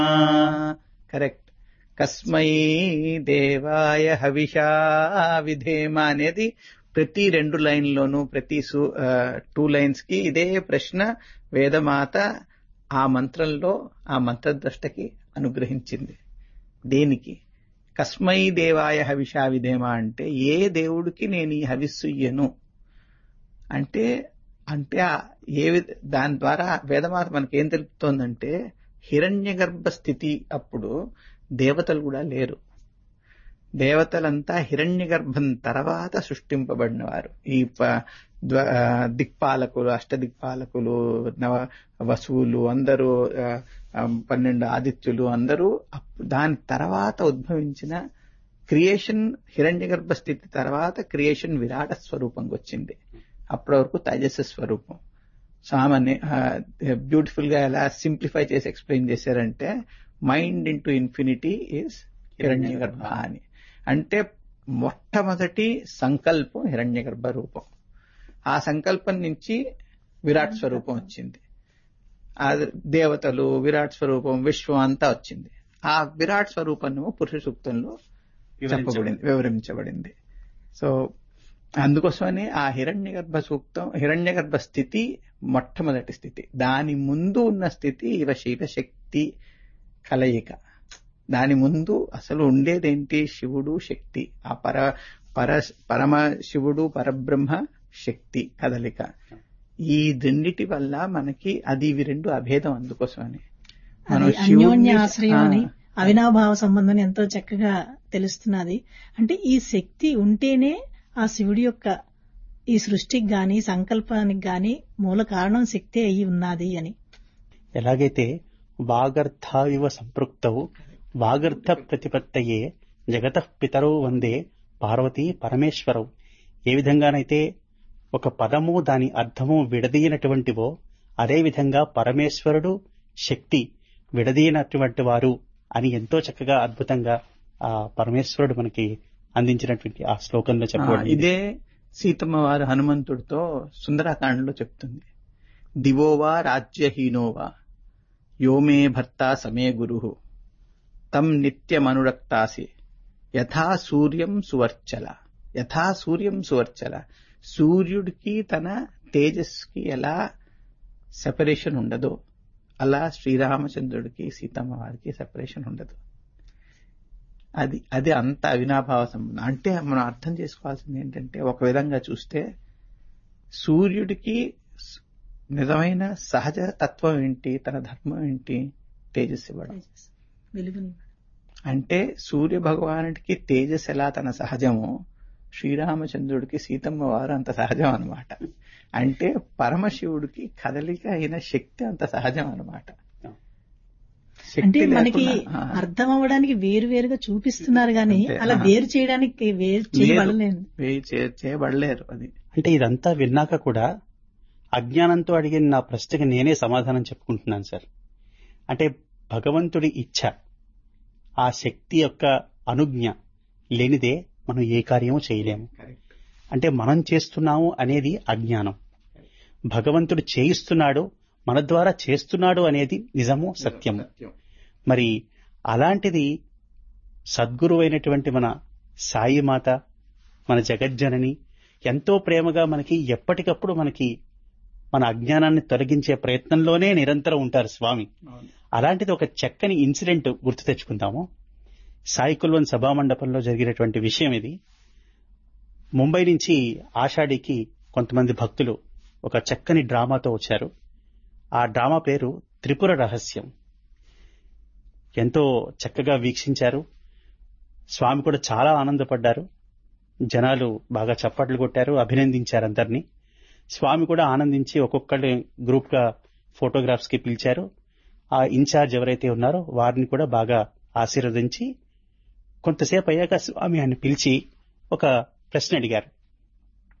correct కస్మై దేవాయ హవిషా విధేమ అనేది ప్రతి రెండు లైన్లోనూ ప్రతి టూ లైన్స్ కి ఇదే ప్రశ్న వేదమాత ఆ మంత్రంలో ఆ మంత్రద్రష్టకి అనుగ్రహించింది దేనికి కస్మై దేవాయ హవిషా విధేమ అంటే ఏ దేవుడికి నేను ఈ హవిస్సు ఇయ్యను అంటే అంటే ఏ దాని ద్వారా వేదమాత మనకి ఏం తెలుపుతోందంటే హిరణ్య గర్భ స్థితి అప్పుడు దేవతలు కూడా లేరు దేవతలంతా హిరణ్య గర్భం తర్వాత సృష్టింపబడిన వారు ఈ దిక్పాలకులు అష్టదిక్పాలకులు నవ వసువులు అందరూ పన్నెండు ఆదిత్యులు అందరూ దాని తర్వాత ఉద్భవించిన క్రియేషన్ హిరణ్య గర్భ స్థితి తర్వాత క్రియేషన్ విరాట స్వరూపంకి వచ్చింది అప్పటి వరకు తేజస్సు స్వరూపం సామాన్య బ్యూటిఫుల్ గా ఎలా సింప్లిఫై చేసి ఎక్స్ప్లెయిన్ చేశారంటే మైండ్ ఇంటూ ఇన్ఫినిటీ ఈజ్ హిరణ్య గర్భ అని అంటే మొట్టమొదటి సంకల్పం హిరణ్య గర్భ రూపం ఆ సంకల్పం నుంచి విరాట్ స్వరూపం వచ్చింది ఆ దేవతలు విరాట్ స్వరూపం విశ్వం అంతా వచ్చింది ఆ విరాట్ స్వరూపం పురుష సూక్తంలో చెప్పబడింది వివరించబడింది సో అందుకోసమని ఆ హిరణ్య గర్భ సూక్తం హిరణ్య గర్భ స్థితి మొట్టమొదటి స్థితి దాని ముందు ఉన్న స్థితి ఇవ శివశక్తి కలయిక దాని ముందు అసలు ఉండేదేంటి శివుడు శక్తి ఆ పర పర పరమ శివుడు పరబ్రహ్మ శక్తి కదలిక ఈ రెండిటి వల్ల మనకి అది ఇవి రెండు అభేదం అందుకోసమని అన్యోన్య ఆశ్రయం అని అవినాభావ సంబంధం ఎంతో చక్కగా తెలుస్తున్నది అంటే ఈ శక్తి ఉంటేనే ఆ శివుడి యొక్క ఈ సృష్టికి గాని సంకల్పానికి గాని మూల కారణం శక్తి అయి ఉన్నది అని ఎలాగైతే వాగర్థ ఇవ సంపృక్తవు వాగర్థ ప్రతిపత్తయే జగత పితరవు వందే పార్వతీ పరమేశ్వరవు ఏ విధంగానైతే ఒక పదము దాని అర్థము విడదీయనటువంటివో అదేవిధంగా పరమేశ్వరుడు శక్తి విడదీయనటువంటి వారు అని ఎంతో చక్కగా అద్భుతంగా ఆ పరమేశ్వరుడు మనకి అందించినటువంటి ఆ శ్లోకంలో చెప్పబడింది ఇదే సీతమ్మ వారు హనుమంతుడితో సుందరాకాండలో చెప్తుంది దివోవా రాజ్యహీనోవా యోమే భర్త సమే గురు తం నిత్యమనురక్తాసి యథా సూర్యం సువర్చల యథా సూర్యం సువర్చల సూర్యుడికి తన తేజస్కి ఎలా సెపరేషన్ ఉండదో అలా శ్రీరామచంద్రుడికి సీతమ్మ వారికి సెపరేషన్ ఉండదు అది అది అంత అవినాభావ సంబంధం అంటే మనం అర్థం చేసుకోవాల్సింది ఏంటంటే ఒక విధంగా చూస్తే సూర్యుడికి నిజమైన సహజ తత్వం ఏంటి తన ధర్మం ఏంటి తేజస్సు ఇవ్వడం అంటే సూర్య భగవానుడికి తేజస్ ఎలా తన సహజమో శ్రీరామచంద్రుడికి సీతమ్మ వారు అంత సహజం అనమాట అంటే పరమశివుడికి కదలిక అయిన శక్తి అంత సహజం అనమాట అంటే మనకి అర్థం అవ్వడానికి వేరు వేరుగా చూపిస్తున్నారు గాని అలా వేరు చేయడానికి వేరు చేయబడలేదు చేయబడలేరు అది అంటే ఇదంతా విన్నాక కూడా అజ్ఞానంతో అడిగిన నా ప్రశ్నకి నేనే సమాధానం చెప్పుకుంటున్నాను సార్ అంటే భగవంతుడి ఇచ్ఛ ఆ శక్తి యొక్క అనుజ్ఞ లేనిదే మనం ఏ కార్యము చేయలేము అంటే మనం చేస్తున్నాము అనేది అజ్ఞానం భగవంతుడు చేయిస్తున్నాడు మన ద్వారా చేస్తున్నాడు అనేది నిజము సత్యము మరి అలాంటిది సద్గురువైనటువంటి మన సాయి మాత మన జగజ్జనని ఎంతో ప్రేమగా మనకి ఎప్పటికప్పుడు మనకి మన అజ్ఞానాన్ని తొలగించే ప్రయత్నంలోనే నిరంతరం ఉంటారు స్వామి అలాంటిది ఒక చక్కని ఇన్సిడెంట్ గుర్తు తెచ్చుకుందాము సాయి కుల్వన్ సభామండపంలో జరిగినటువంటి విషయం ఇది ముంబై నుంచి ఆషాఢికి కొంతమంది భక్తులు ఒక చక్కని డ్రామాతో వచ్చారు ఆ డ్రామా పేరు త్రిపుర రహస్యం ఎంతో చక్కగా వీక్షించారు స్వామి కూడా చాలా ఆనందపడ్డారు జనాలు బాగా చప్పట్లు కొట్టారు అభినందించారు అందరినీ స్వామి కూడా ఆనందించి ఒక్కొక్కరి గ్రూప్ గా ఫోటోగ్రాఫ్స్ కి పిలిచారు ఆ ఇన్ఛార్జ్ ఎవరైతే ఉన్నారో వారిని కూడా బాగా ఆశీర్వదించి కొంతసేపు అయ్యాక స్వామి ఆయన పిలిచి ఒక ప్రశ్న అడిగారు